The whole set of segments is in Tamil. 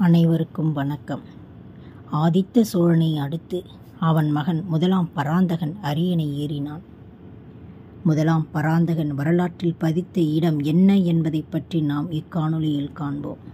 அனைவருக்கும் வணக்கம் ஆதித்த சோழனை அடுத்து அவன் மகன் முதலாம் பராந்தகன் அரியணை ஏறினான் முதலாம் பராந்தகன் வரலாற்றில் பதித்த இடம் என்ன என்பதை பற்றி நாம் இக்காணொளியில் காண்போம்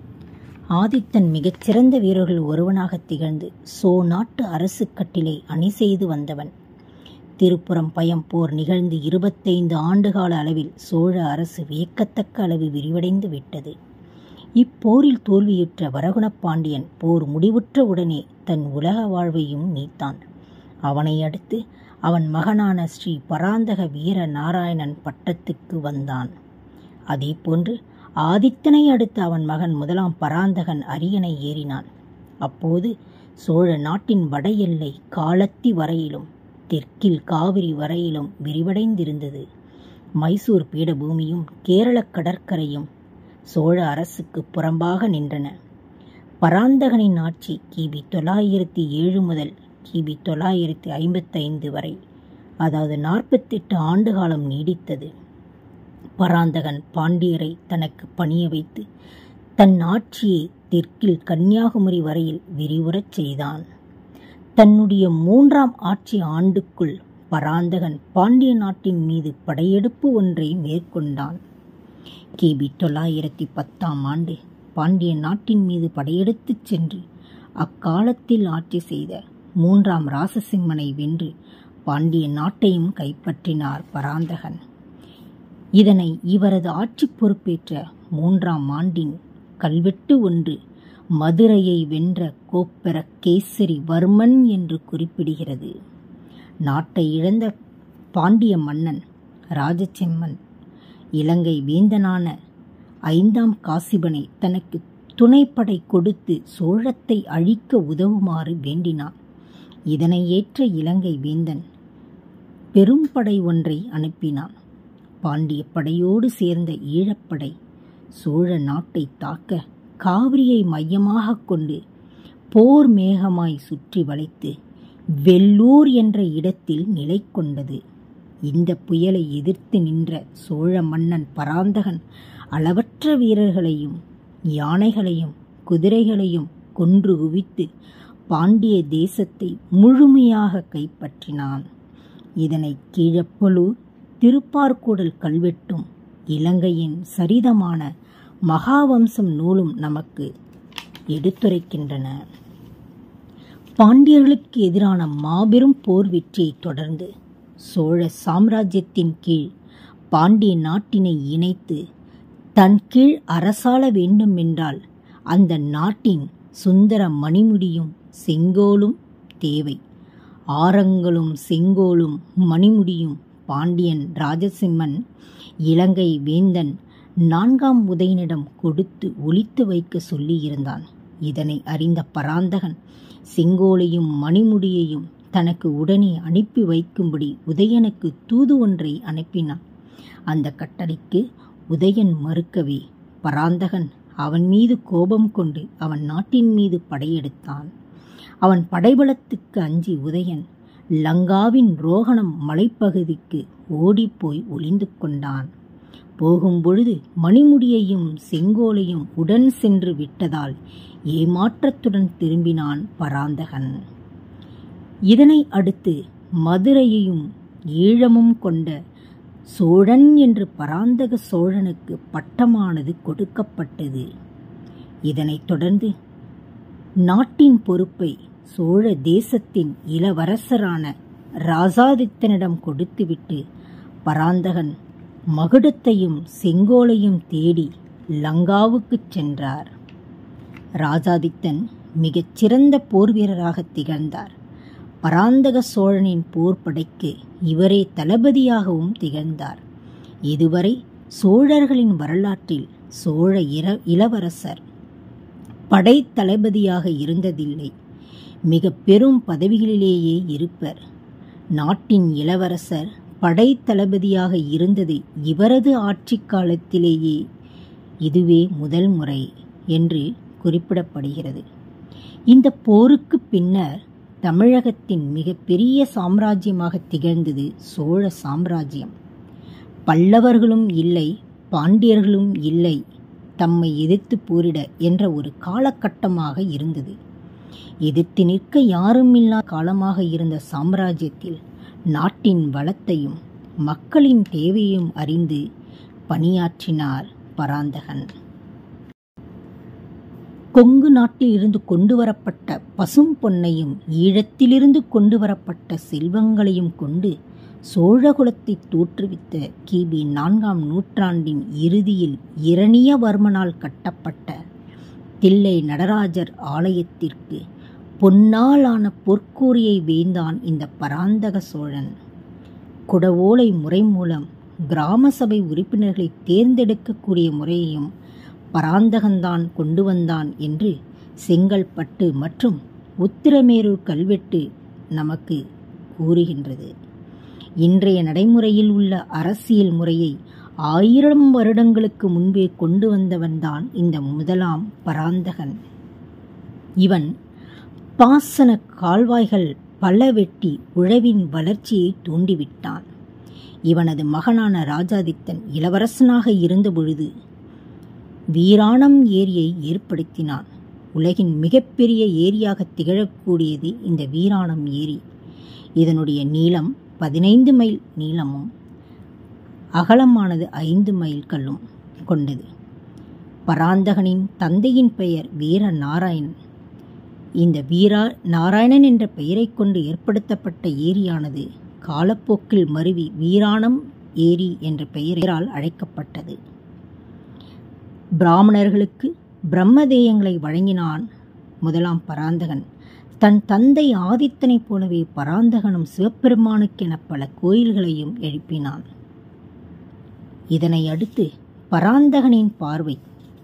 ஆதித்தன் மிகச்சிறந்த வீரர்கள் ஒருவனாக திகழ்ந்து சோ நாட்டு அரசு கட்டிலை அணி செய்து வந்தவன் திருப்புறம் பயம் போர் நிகழ்ந்து இருபத்தைந்து ஆண்டுகால அளவில் சோழ அரசு வியக்கத்தக்க அளவு விரிவடைந்து விட்டது இப்போரில் தோல்வியுற்ற வரகுணப் பாண்டியன் போர் முடிவுற்ற உடனே தன் உலக வாழ்வையும் நீத்தான் அவனை அடுத்து அவன் மகனான ஸ்ரீ பராந்தக வீர நாராயணன் பட்டத்துக்கு வந்தான் அதேபோன்று ஆதித்தனை அடுத்து அவன் மகன் முதலாம் பராந்தகன் அரியணை ஏறினான் அப்போது சோழ நாட்டின் வட எல்லை காலத்தி வரையிலும் தெற்கில் காவிரி வரையிலும் விரிவடைந்திருந்தது மைசூர் பீடபூமியும் கேரளக் கடற்கரையும் சோழ அரசுக்கு புறம்பாக நின்றன பராந்தகனின் ஆட்சி கிபி தொள்ளாயிரத்தி ஏழு முதல் கிபி தொள்ளாயிரத்தி ஐம்பத்தைந்து வரை அதாவது நாற்பத்தெட்டு ஆண்டு காலம் நீடித்தது பராந்தகன் பாண்டியரை தனக்கு பணிய வைத்து தன் ஆட்சியை தெற்கில் கன்னியாகுமரி வரையில் விரிவுறச் செய்தான் தன்னுடைய மூன்றாம் ஆட்சி ஆண்டுக்குள் பராந்தகன் பாண்டிய நாட்டின் மீது படையெடுப்பு ஒன்றை மேற்கொண்டான் கிபி தொள்ளாயிரத்தி பத்தாம் ஆண்டு பாண்டிய நாட்டின் மீது படையெடுத்துச் சென்று அக்காலத்தில் ஆட்சி செய்த மூன்றாம் ராசசிம்மனை வென்று பாண்டிய நாட்டையும் கைப்பற்றினார் பராந்தகன் இதனை இவரது ஆட்சி பொறுப்பேற்ற மூன்றாம் ஆண்டின் கல்வெட்டு ஒன்று மதுரையை வென்ற கோப்பெர கேசரி வர்மன் என்று குறிப்பிடுகிறது நாட்டை இழந்த பாண்டிய மன்னன் ராஜசெம்மன் இலங்கை வேந்தனான ஐந்தாம் காசிபனை தனக்கு துணைப்படை கொடுத்து சோழத்தை அழிக்க உதவுமாறு வேண்டினான் இதனை ஏற்ற இலங்கை வேந்தன் பெரும்படை ஒன்றை அனுப்பினான் பாண்டிய படையோடு சேர்ந்த ஈழப்படை சோழ நாட்டை தாக்க காவிரியை மையமாக கொண்டு போர் மேகமாய் சுற்றி வளைத்து வெள்ளூர் என்ற இடத்தில் நிலை கொண்டது இந்த புயலை எதிர்த்து நின்ற சோழ மன்னன் பராந்தகன் அளவற்ற வீரர்களையும் யானைகளையும் குதிரைகளையும் கொன்று குவித்து பாண்டிய தேசத்தை முழுமையாக கைப்பற்றினான் இதனை கீழப்பலூர் திருப்பார்கூடல் கல்வெட்டும் இலங்கையின் சரிதமான மகாவம்சம் நூலும் நமக்கு எடுத்துரைக்கின்றன பாண்டியர்களுக்கு எதிரான மாபெரும் போர் வெற்றியை தொடர்ந்து சோழ சாம்ராஜ்யத்தின் கீழ் பாண்டிய நாட்டினை இணைத்து தன் கீழ் அரசாள வேண்டும் என்றால் அந்த நாட்டின் சுந்தர மணிமுடியும் செங்கோலும் தேவை ஆரங்களும் செங்கோலும் மணிமுடியும் பாண்டியன் ராஜசிம்மன் இலங்கை வேந்தன் நான்காம் உதயனிடம் கொடுத்து ஒழித்து வைக்க சொல்லியிருந்தான் இதனை அறிந்த பராந்தகன் செங்கோலையும் மணிமுடியையும் தனக்கு உடனே அனுப்பி வைக்கும்படி உதயனுக்கு தூது ஒன்றை அனுப்பினான் அந்த கட்டளைக்கு உதயன் மறுக்கவே பராந்தகன் அவன் மீது கோபம் கொண்டு அவன் நாட்டின் மீது படையெடுத்தான் அவன் படைபலத்துக்கு அஞ்சி உதயன் லங்காவின் ரோகணம் மலைப்பகுதிக்கு ஓடிப்போய் ஒளிந்து கொண்டான் போகும்பொழுது மணிமுடியையும் செங்கோலையும் உடன் சென்று விட்டதால் ஏமாற்றத்துடன் திரும்பினான் பராந்தகன் இதனை அடுத்து மதுரையையும் ஈழமும் கொண்ட சோழன் என்று பராந்தக சோழனுக்கு பட்டமானது கொடுக்கப்பட்டது இதனைத் தொடர்ந்து நாட்டின் பொறுப்பை சோழ தேசத்தின் இளவரசரான ராசாதித்தனிடம் கொடுத்துவிட்டு பராந்தகன் மகுடத்தையும் செங்கோலையும் தேடி லங்காவுக்குச் சென்றார் ராஜாதித்தன் மிகச் சிறந்த போர் வீரராக திகழ்ந்தார் பராந்தக சோழனின் போர்ப்படைக்கு இவரே தளபதியாகவும் திகழ்ந்தார் இதுவரை சோழர்களின் வரலாற்றில் சோழ இர இளவரசர் படை தளபதியாக இருந்ததில்லை மிக பெரும் பதவிகளிலேயே இருப்பர் நாட்டின் இளவரசர் படை தளபதியாக இருந்தது இவரது ஆட்சி காலத்திலேயே இதுவே முதல் முறை என்று குறிப்பிடப்படுகிறது இந்த போருக்கு பின்னர் தமிழகத்தின் மிகப்பெரிய சாம்ராஜ்யமாக திகழ்ந்தது சோழ சாம்ராஜ்யம் பல்லவர்களும் இல்லை பாண்டியர்களும் இல்லை தம்மை எதிர்த்து போரிட என்ற ஒரு காலகட்டமாக இருந்தது எதிர்த்து நிற்க யாருமில்லா காலமாக இருந்த சாம்ராஜ்யத்தில் நாட்டின் வளத்தையும் மக்களின் தேவையும் அறிந்து பணியாற்றினார் பராந்தகன் கொங்கு நாட்டில் இருந்து கொண்டு வரப்பட்ட பசும் பொன்னையும் ஈழத்திலிருந்து கொண்டு வரப்பட்ட செல்வங்களையும் கொண்டு சோழகுலத்தை தோற்றுவித்த கிபி நான்காம் நூற்றாண்டின் இறுதியில் இரணியவர்மனால் கட்டப்பட்ட தில்லை நடராஜர் ஆலயத்திற்கு பொன்னாலான பொற்கூரியை வேந்தான் இந்த பராந்தக சோழன் குடவோலை முறை மூலம் கிராம சபை உறுப்பினர்களை தேர்ந்தெடுக்கக்கூடிய முறையையும் பராந்தகன்தான் கொண்டு வந்தான் என்று செங்கல்பட்டு மற்றும் உத்திரமேரூர் கல்வெட்டு நமக்கு கூறுகின்றது இன்றைய நடைமுறையில் உள்ள அரசியல் முறையை ஆயிரம் வருடங்களுக்கு முன்பே கொண்டு வந்தவன்தான் இந்த முதலாம் பராந்தகன் இவன் பாசன கால்வாய்கள் பல வெட்டி உழவின் வளர்ச்சியை தூண்டிவிட்டான் இவனது மகனான ராஜாதித்தன் இளவரசனாக இருந்தபொழுது வீராணம் ஏரியை ஏற்படுத்தினான் உலகின் மிகப்பெரிய ஏரியாக திகழக்கூடியது இந்த வீராணம் ஏரி இதனுடைய நீளம் பதினைந்து மைல் நீளமும் அகலமானது ஐந்து மைல்களும் கொண்டது பராந்தகனின் தந்தையின் பெயர் வீர நாராயணன் இந்த வீரா நாராயணன் என்ற பெயரைக் கொண்டு ஏற்படுத்தப்பட்ட ஏரியானது காலப்போக்கில் மருவி வீராணம் ஏரி என்ற பெயரால் அழைக்கப்பட்டது பிராமணர்களுக்கு பிரம்மதேயங்களை வழங்கினான் முதலாம் பராந்தகன் தன் தந்தை ஆதித்தனைப் போலவே பராந்தகனும் சிவபெருமானுக்கென பல கோயில்களையும் எழுப்பினான் இதனை அடுத்து பராந்தகனின் பார்வை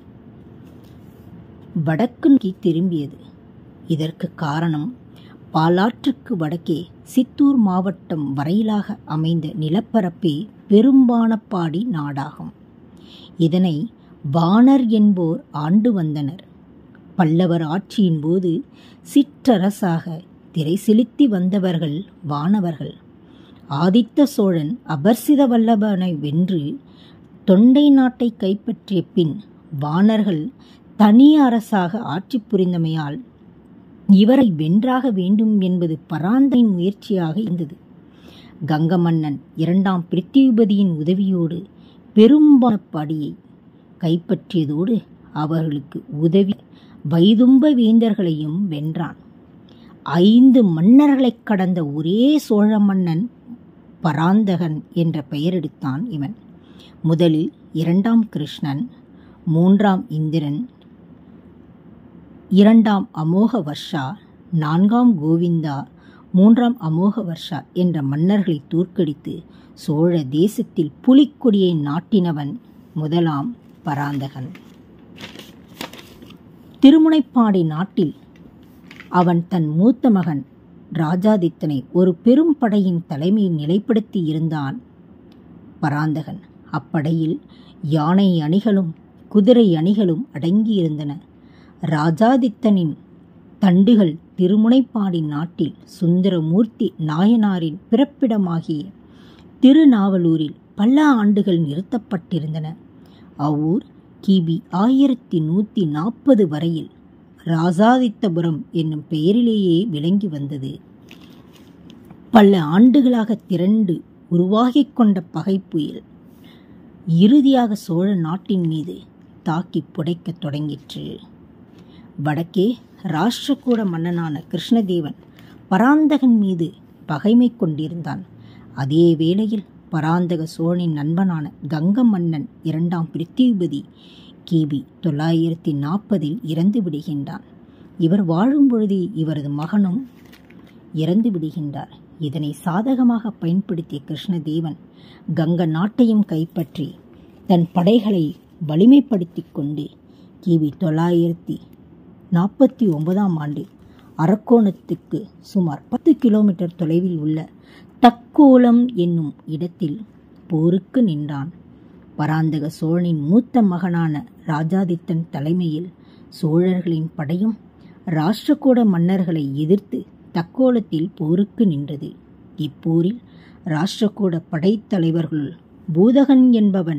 வடக்கு நோக்கி திரும்பியது இதற்கு காரணம் பாலாற்றுக்கு வடக்கே சித்தூர் மாவட்டம் வரையிலாக அமைந்த நிலப்பரப்பே பெரும்பானப்பாடி நாடாகும் இதனை வானர் என்போர் ஆண்டு வந்தனர் பல்லவர் ஆட்சியின் போது சிற்றரசாக திரை செலுத்தி வந்தவர்கள் வானவர்கள் ஆதித்த சோழன் அபர்சித வல்லபனை வென்று தொண்டை நாட்டை கைப்பற்றிய பின் வானர்கள் தனி அரசாக ஆட்சி புரிந்தமையால் இவரை வென்றாக வேண்டும் என்பது பராந்தனின் முயற்சியாக இருந்தது கங்க மன்னன் இரண்டாம் பிரித்திவிபதியின் உதவியோடு பெரும்பானப்பாடியை கைப்பற்றியதோடு அவர்களுக்கு உதவி வைதும்ப வேந்தர்களையும் வென்றான் ஐந்து மன்னர்களைக் கடந்த ஒரே சோழ மன்னன் பராந்தகன் என்ற பெயரெடுத்தான் இவன் முதலில் இரண்டாம் கிருஷ்ணன் மூன்றாம் இந்திரன் இரண்டாம் அமோக வர்ஷா நான்காம் கோவிந்தா மூன்றாம் அமோக வர்ஷா என்ற மன்னர்களை தோற்கடித்து சோழ தேசத்தில் புலிக்கொடியை நாட்டினவன் முதலாம் பராந்தகன் திருமுனைப்பாடி நாட்டில் அவன் தன் மூத்த மகன் ராஜாதித்தனை ஒரு பெரும் படையின் தலைமையில் நிலைப்படுத்தி இருந்தான் பராந்தகன் அப்படையில் யானை அணிகளும் குதிரை அணிகளும் அடங்கியிருந்தன ராஜாதித்தனின் தண்டுகள் திருமுனைப்பாடி நாட்டில் சுந்தரமூர்த்தி நாயனாரின் பிறப்பிடமாகிய திருநாவலூரில் பல ஆண்டுகள் நிறுத்தப்பட்டிருந்தன அவ்வூர் கிபி ஆயிரத்தி நூற்றி நாற்பது வரையில் ராசாதித்தபுரம் என்னும் பெயரிலேயே விளங்கி வந்தது பல ஆண்டுகளாக திரண்டு உருவாகிக் கொண்ட பகைப்புயல் இறுதியாக சோழ நாட்டின் மீது தாக்கி புடைக்கத் தொடங்கிற்று வடக்கே ராஷ்டிரகூட மன்னனான கிருஷ்ணதேவன் பராந்தகன் மீது பகைமை கொண்டிருந்தான் அதே வேளையில் பராந்தக சோழனின் நண்பனான கங்க மன்னன் இரண்டாம் பிருத்திவிபதி கிபி தொள்ளாயிரத்தி நாற்பதில் இறந்து விடுகின்றான் இவர் வாழும் பொழுதே இவரது மகனும் இறந்து விடுகின்றார் இதனை சாதகமாக பயன்படுத்திய கிருஷ்ணதேவன் கங்க நாட்டையும் கைப்பற்றி தன் படைகளை வலிமைப்படுத்திக் கொண்டு கிபி தொள்ளாயிரத்தி நாற்பத்தி ஒன்பதாம் ஆண்டில் அரக்கோணத்துக்கு சுமார் பத்து கிலோமீட்டர் தொலைவில் உள்ள தக்கோலம் என்னும் இடத்தில் போருக்கு நின்றான் பராந்தக சோழனின் மூத்த மகனான ராஜாதித்தன் தலைமையில் சோழர்களின் படையும் ராஷ்டிரகூட மன்னர்களை எதிர்த்து தக்கோலத்தில் போருக்கு நின்றது இப்போரில் ராஷ்டிரகூட படைத்தலைவர்களுள் பூதகன் என்பவன்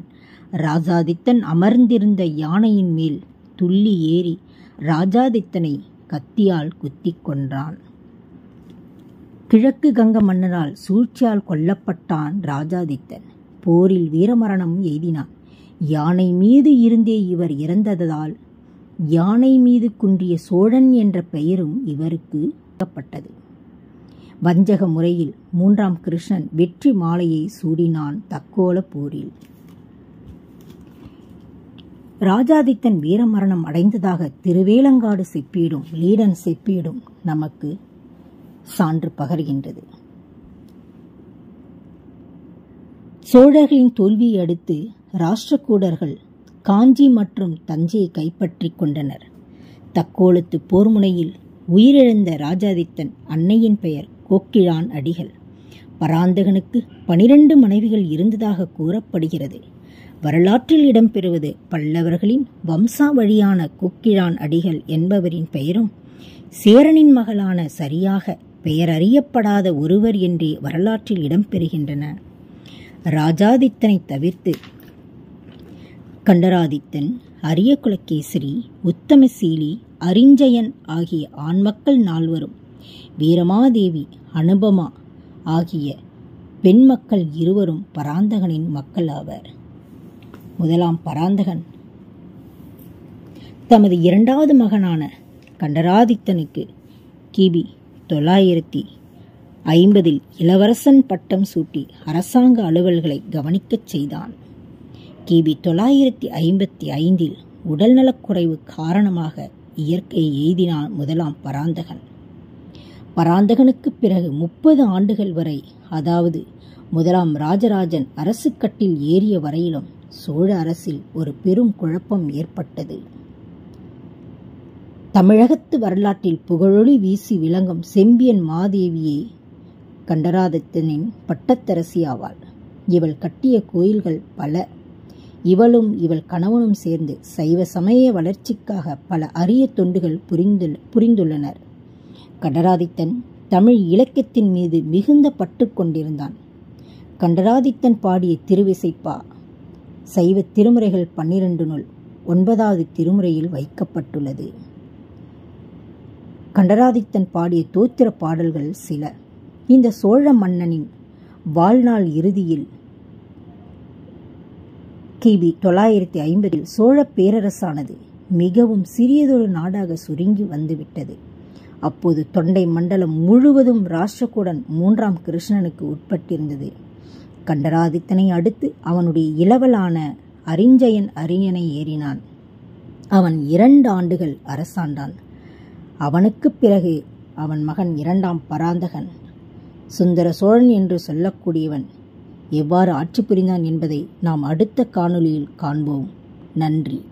ராஜாதித்தன் அமர்ந்திருந்த யானையின் மேல் துள்ளி ஏறி ராஜாதித்தனை கத்தியால் குத்திக் கொன்றான் கிழக்கு கங்க மன்னரால் சூழ்ச்சியால் கொல்லப்பட்டான் ராஜாதித்தன் போரில் வீரமரணம் எய்தினான் யானை மீது இருந்தே இவர் இறந்ததால் யானை மீது குன்றிய சோழன் என்ற பெயரும் இவருக்கு பட்டது வஞ்சக முறையில் மூன்றாம் கிருஷ்ணன் வெற்றி மாலையை சூடினான் தக்கோல போரில் ராஜாதித்தன் வீரமரணம் அடைந்ததாக திருவேலங்காடு செப்பீடும் லீடன் செப்பீடும் நமக்கு சான்று பகர்கின்றது சோழர்களின் தோல்வியை அடுத்து ராஷ்டிரகூடர்கள் காஞ்சி மற்றும் தஞ்சையை கைப்பற்றிக் கொண்டனர் தக்கோலத்து போர்முனையில் உயிரிழந்த ராஜாதித்தன் அன்னையின் பெயர் கோக்கிழான் அடிகள் பராந்தகனுக்கு பனிரெண்டு மனைவிகள் இருந்ததாக கூறப்படுகிறது வரலாற்றில் இடம்பெறுவது பல்லவர்களின் வம்சாவழியான கோக்கிழான் அடிகள் என்பவரின் பெயரும் சேரனின் மகளான சரியாக பெயர் அறியப்படாத ஒருவர் என்றே வரலாற்றில் இடம்பெறுகின்றன ராஜாதித்தனை தவிர்த்து கண்டராதித்தன் அரியகுலகேசரி உத்தமசீலி அரிஞ்சயன் ஆகிய ஆண்மக்கள் நால்வரும் வீரமாதேவி அனுபமா ஆகிய பெண் மக்கள் இருவரும் பராந்தகனின் மக்கள் ஆவர் முதலாம் பராந்தகன் தமது இரண்டாவது மகனான கண்டராதித்தனுக்கு கிபி தொள்ளாயிரத்தி ஐம்பதில் இளவரசன் பட்டம் சூட்டி அரசாங்க அலுவல்களை கவனிக்கச் செய்தான் கிபி தொள்ளாயிரத்தி ஐம்பத்தி ஐந்தில் உடல்நலக்குறைவு காரணமாக இயற்கை எய்தினான் முதலாம் பராந்தகன் பராந்தகனுக்கு பிறகு முப்பது ஆண்டுகள் வரை அதாவது முதலாம் ராஜராஜன் அரசுக்கட்டில் ஏறிய வரையிலும் சோழ அரசில் ஒரு பெரும் குழப்பம் ஏற்பட்டது தமிழகத்து வரலாற்றில் புகழொளி வீசி விளங்கும் செம்பியன் மாதேவியே கண்டராதித்தனின் பட்டத்தரசி ஆவாள் இவள் கட்டிய கோயில்கள் பல இவளும் இவள் கணவனும் சேர்ந்து சைவ சமய வளர்ச்சிக்காக பல அரிய தொண்டுகள் புரிந்துள்ள புரிந்துள்ளனர் கண்டராதித்தன் தமிழ் இலக்கியத்தின் மீது மிகுந்த பற்று கொண்டிருந்தான் கண்டராதித்தன் பாடிய திருவிசைப்பா சைவ திருமுறைகள் பன்னிரண்டு நூல் ஒன்பதாவது திருமுறையில் வைக்கப்பட்டுள்ளது கண்டராதித்தன் பாடிய தோத்திர பாடல்கள் சில இந்த சோழ மன்னனின் வாழ்நாள் இறுதியில் கிபி தொள்ளாயிரத்தி ஐம்பதில் சோழ பேரரசானது மிகவும் சிறியதொரு நாடாக சுருங்கி வந்துவிட்டது அப்போது தொண்டை மண்டலம் முழுவதும் ராஷ்டிரகூடன் மூன்றாம் கிருஷ்ணனுக்கு உட்பட்டிருந்தது கண்டராதித்தனை அடுத்து அவனுடைய இளவலான அரிஞ்சயன் அரியணை ஏறினான் அவன் இரண்டு ஆண்டுகள் அரசாண்டான் அவனுக்குப் பிறகு அவன் மகன் இரண்டாம் பராந்தகன் சுந்தர சோழன் என்று சொல்லக்கூடியவன் எவ்வாறு ஆட்சி புரிந்தான் என்பதை நாம் அடுத்த காணொளியில் காண்போம் நன்றி